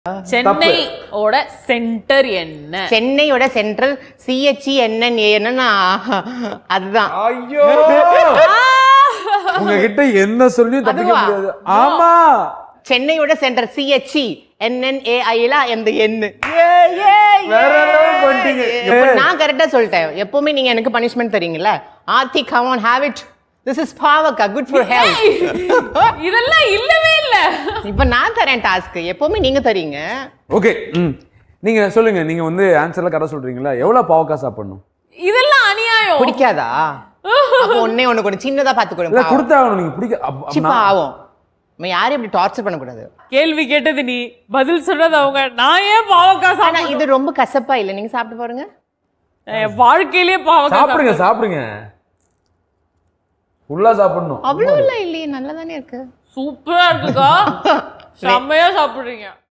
சென்னையோட சென்டர் என்ன சென்னையோட சென்ட்ரல் சிஹெச்இ என்னன்னு அதுதான் ஐயோ உங்ககிட்ட என்ன சொல்லியும் தப்பிக்க அதுவா? முடியாது ஆமா சென்னையோட சென்டர் சிஹெச்இ என்என்ஏஐல அந்த எண்ணு வேற level பண்ணிட்டீங்க. நான் கரெக்டா சொல்லிட்டேன் எப்பவுமே நீங்க எனக்கு பனிஷ்மெண்ட் தரீங்கல்ல Aarthi come on have it this is பாவக்கா குட் ஃபார் ஹெல்த் இதெல்லாம் இல்லவே இல்ல இப்போ நான் தரேன் டாஸ்க் எப்பவுமே நீங்க தரீங்க ஓகே ம் நீங்க சொல்லுங்க நீங்க வந்து ஆன்சர்ல கரெக்ட் சொல்றீங்களா எவ்வளவு பாவக்காய் சாப்பிடணும் இதெல்லாம் அநியாயம் பிடிக்காதா அப்போ ஒன்னே ஒண்ணு கூட சின்னதா பாத்து இல்ல கொடுங்க கொடுத்தாகணும் நீங்க பிடிக்க அப்ப- அப்ப சிப்பா நான்- ஆகும் நம்ம யாரையும் இப்படி டார்ச்சர் பண்ணக்கூடாது கேள்வி கேட்டது நீ பதில் சொன்னது அவங்க நான் ஏன் பாவக்காய் ஆனா சாப்பிடணும் இது ரொம்ப கசப்பா இல்ல நீங்க சாப்பிட்டு பாருங்க என் வாழ்க்கையிலேயே பாவக்காய் சாப்பிடுங்க சாப்பிடுங்க ஃபுல்லா சாப்பிடணும் அவ்வளவு இல்ல இல்லையே நல்லா தானே இருக்கு சூப்பரா இருக்குக்கா செம்மையா சாப்பிடுறீங்க